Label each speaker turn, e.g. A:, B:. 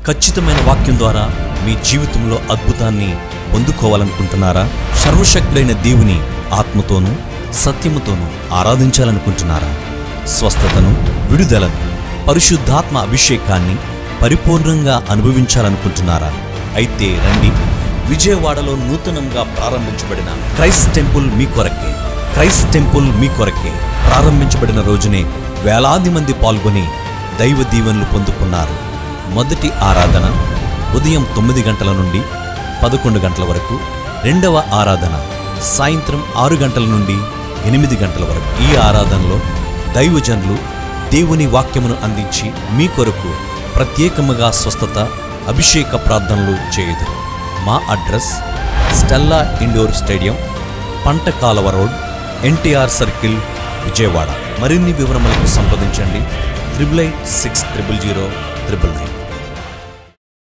A: ఖచ్చితమైన వాక్యం ద్వారా మీ జీవితంలో అద్భుతాన్ని పొందుకోవాలనుకుంటున్నారా సర్వశక్తుడైన దేవుని ఆత్మతోనూ సత్యముతోనూ ఆరాధించాలనుకుంటున్నారా స్వస్థతను విడుదలను పరిశుద్ధాత్మ అభిషేకాన్ని పరిపూర్ణంగా అనుభవించాలనుకుంటున్నారా అయితే రండి విజయవాడలో నూతనంగా ప్రారంభించబడిన క్రైస్ట్ టెంపుల్ మీ కొరకే క్రైస్ట్ టెంపుల్ మీ కొరకే ప్రారంభించబడిన రోజునే వేలాది మంది పాల్గొని దైవ దీవెనలు పొందుకున్నారు మొదటి ఆరాధన ఉదయం తొమ్మిది గంటల నుండి పదకొండు గంటల వరకు రెండవ ఆరాధన సాయంత్రం ఆరు గంటల నుండి ఎనిమిది గంటల వరకు ఈ ఆరాధనలో దైవజనులు దేవుని వాక్యమును అందించి మీ కొరకు ప్రత్యేకముగా స్వస్థత అభిషేక ప్రార్థనలు చేయదు మా అడ్రస్ స్టెల్లా ఇండోర్ స్టేడియం పంట కాలవ రోడ్ ఎన్టీఆర్ సర్కిల్ విజయవాడ మరిన్ని వివరములకు సంప్రదించండి triple eight six triple zero triple nine